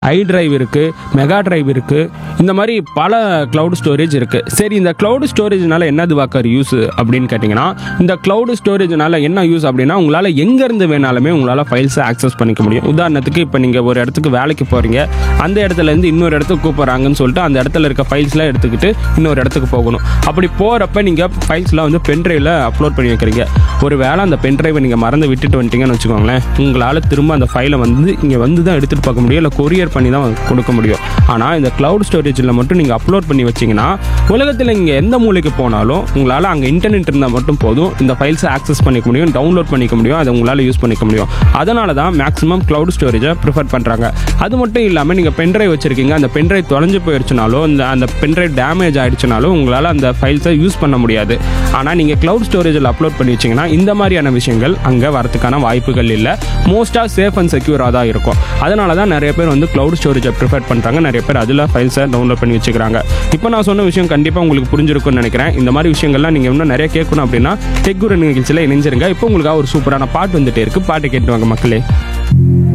ஐ drive இருக்குது mega drive இருக்குது இந்த மாதிரி பல க்ளவுட் ஸ்டோரேஜ் இருக்குது சரி இந்த க்ளவுட் ஸ்டோரேஜ்னால என்னது வாக்கர் யூஸ் அப்படின்னு கேட்டிங்கன்னா இந்த க்ளவுட் ஸ்டோரேஜ்னால என்ன யூஸ் அப்படின்னா உங்களால் எங்கேருந்து வேணாலுமே உங்களால் ஃபைல்ஸை ஆக்சஸ் பண்ணிக்க முடியும் உதாரணத்துக்கு இப்போ நீங்கள் ஒரு இடத்துக்கு வேலைக்கு போகிறீங்க அந்த இடத்துலேருந்து இன்னொரு இடத்துக்கு கூப்பிட்றாங்கன்னு சொல்லிட்டு அந்த இடத்துல இருக்க ஃபைல்ஸ்லாம் எடுத்துக்கிட்டு இன்னொரு இடத்துக்கு போகணும் அப்படி போகிறப்ப நீங்கள் ஃபைல்ஸ்லாம் வந்து பென்ட்ரைவில் அப்லோட் பண்ணி வைக்கிறீங்க ஒரு வேளை அந்த பென்ட்ரைவை நீங்கள் மறந்து விட்டுட்டு வந்துட்டீங்கன்னு வச்சுக்கோங்களேன் உங்களால் திரும்ப அந்த ஃபைலை வந்து இங்கே வந்து தான் எடுத்துகிட்டு பார்க்க முடியும் இல்லை கொரியர் பண்ணி தான் கொடுக்க முடியும் ஆனால் இந்த க்ளவுட் ஸ்டோரேஜில் மட்டும் நீங்கள் அப்லோட் பண்ணி வச்சிங்கன்னா உலகத்தில் இங்கே எந்த மூலைக்கு போனாலும் உங்களால் அங்கே இன்டர்நெட் இருந்தால் மட்டும் போதும் இந்த ஃபைல்ஸை ஆக்சஸ் பண்ணிக்க முடியும் டவுன்லோட் பண்ணிக்க முடியும் அதை உங்களால் யூஸ் பண்ணிக்க முடியும் அதனால தான் மேக்ஸிமம் க்ளவுட் ஸ்டோரேஜை ப்ரிஃபர் பண்ணுறாங்க அது மட்டும் இல்லாமல் நீங்கள் பென்ட்ரைவ் வச்சுருக்கீங்க அந்த பென்ட்ரைவ் தொலைஞ்சு போயிடுச்சுனாலோ இந்த அந்த பென்ட்ரைவ் டேமேஜ் ஆயிடுச்சுனாலும் உங்களால் அந்த ஃபைல்ஸை யூஸ் பண்ண முடியாது ஆனால் நீங்கள் க்ளவுட் ஸ்டோரேஜில் அப்லோட் பண்ணி வச்சிங்கன்னா இந்த மாதிரியான விஷயங்கள் அங்கே வரதுக்கான வாய்ப்புகள் இல்லை மோஸ்ட்டாக சேஃப் அண்ட் செக்யூராக தான் இருக்கும் அதனால தான் நிறைய பேர் வந்து க்ளவுட் ஸ்டோரேஜை ப்ரிஃபர் பண்ணுறாங்க நிறைய பேர் அதில் ஃபைல்ஸை டவுன்லோட் பண்ணி வச்சுக்கிறாங்க இப்போ நான் சொன்ன விஷயம் கண்டிப்பாக உங்களுக்கு புரிஞ்சிருக்கும்னு நினைக்கிறேன் இந்த மாதிரி விஷயங்கள்லாம் நீங்கள் இன்னும் நிறைய கேட்கணும் அப்படின்னா டெக்குர நிகழ்ச்சியில் இணைஞ்சிருங்க இப்போ உங்களுக்காக ஒரு சூப்பரான பாட்டு வந்துட்டே இருக்கு பாட்டு கேட்டு வாங்க மக்களே